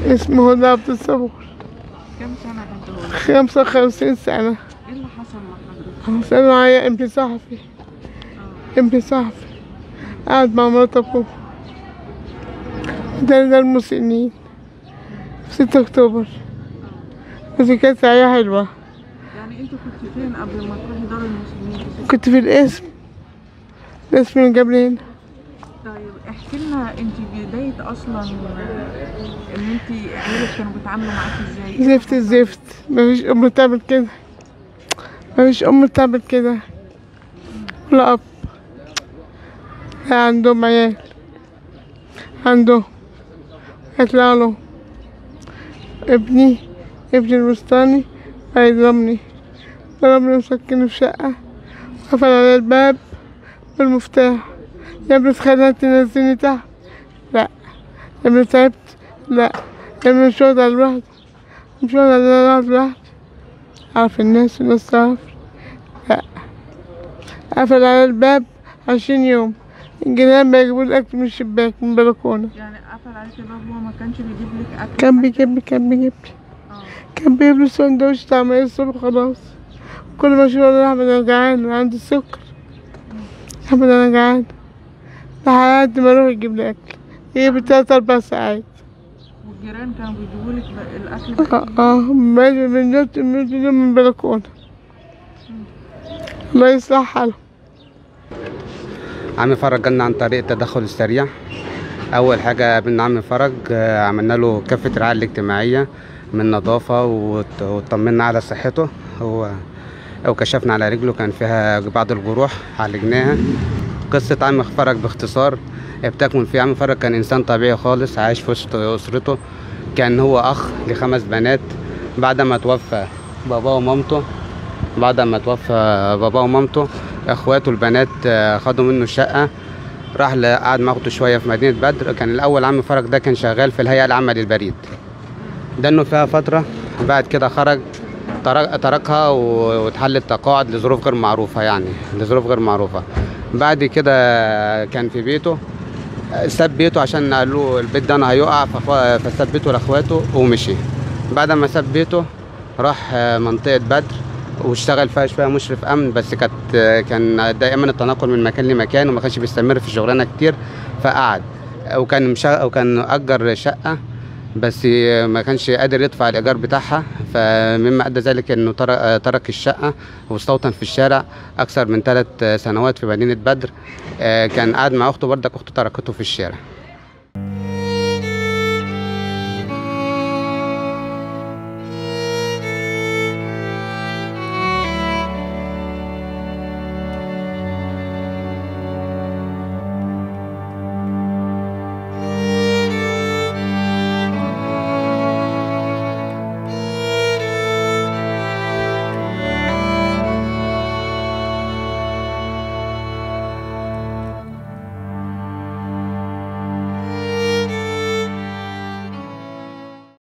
اسمه هدى عبد الصبور كم سنة بنت هدى؟ خمسة وخمسين سنة ايه اللي حصل لحضرتك؟ حصل معايا ابن صحفي ابن صحفي قاعد مع مرات أبوه ده ده المسنين في ستة أكتوبر بس كانت ساعة حلوة يعني انت كنت فين قبل ما تروحي دار المسلمين؟ كنت في القسم القسم اللي جاب لي هنا طيب احكي لنا انت بداية اصلا ان انت عيالك كانوا بيتعاملوا معاكي ازاي؟ زفت الزفت مفيش أم تعمل كده مفيش أم تعمل كده ولا أب لا عندهم عيال عندهم هيطلع له ابني ابني الوسطاني هيضربني ضربني مسكني في شقة قفل على الباب بالمفتاح يا ابني اتخانقت تنزلني تحت لا يا ابني تعبت لا يا ابني مش واخد على الواحد مش واخد على الواحد لوحدي عارف الناس الناس تعرف لا قفل على الباب عشرين يوم الجيران بيجيبوا لي أكل من الشباك من البلكونة يعني قفل عليك الباب وهو ما كانش بيجيب لك اكل كان بيجيب لي كان بيجيب لي اه كان بيجيب لي سندوتش طعمية الصبح خلاص كل ما اشوف اقول له احمد انا جعان أنا عندي السكر احمد انا جعان لحد ما اروح يجيب لي اكل يجيب لي تلات اربع ساعات والجيران كانوا بيجيبوا لك الاكل اه اه باجي من جبت من من البلكونة الله يصلح حاله عم فرج جالنا عن طريق التدخل السريع اول حاجه قابلنا عم فرج آه، عملنا له كافه الرعايه الاجتماعيه من نظافه وت- وطمنا على صحته هو وكشفنا على رجله كان فيها بعض الجروح عالجناها قصه عم فرج باختصار بتكمن في عم فرج كان انسان طبيعي خالص عايش في وسط اسرته كان هو اخ لخمس بنات بعد ما توفى باباه ومامته بعد ما توفى باباه ومامته اخواته البنات آه، خدوا منه الشقه راح ل- قعد مع اخته شويه في مدينه بدر كان الاول عم فرج ده كان شغال في الهيئه العامه للبريد دنه فيها فتره بعد كده خرج ترك- تركها و- واتحلت تقاعد لظروف غير معروفه يعني لظروف غير معروفه بعد كده كان في بيته ساب بيته عشان قال له البيت ده انا هيقع فخ- فساب بيته لاخواته ومشي بعد ما ساب بيته راح آه، منطقه بدر واشتغل فيها شويه مشرف امن بس كانت آه، كان دائما التنقل من مكان لمكان وما كانش بيستمر في الشغلانه كتير فقعد وكان مشا... وكان اجر شقه بس آه، ما كانش قادر يدفع الايجار بتاعها فمما ادى ذلك انه تر- آه، ترك الشقه واستوطن في الشارع اكثر من ثلاث سنوات في مدينه بدر آه، كان قاعد مع اخته برضك اخته تركته في الشارع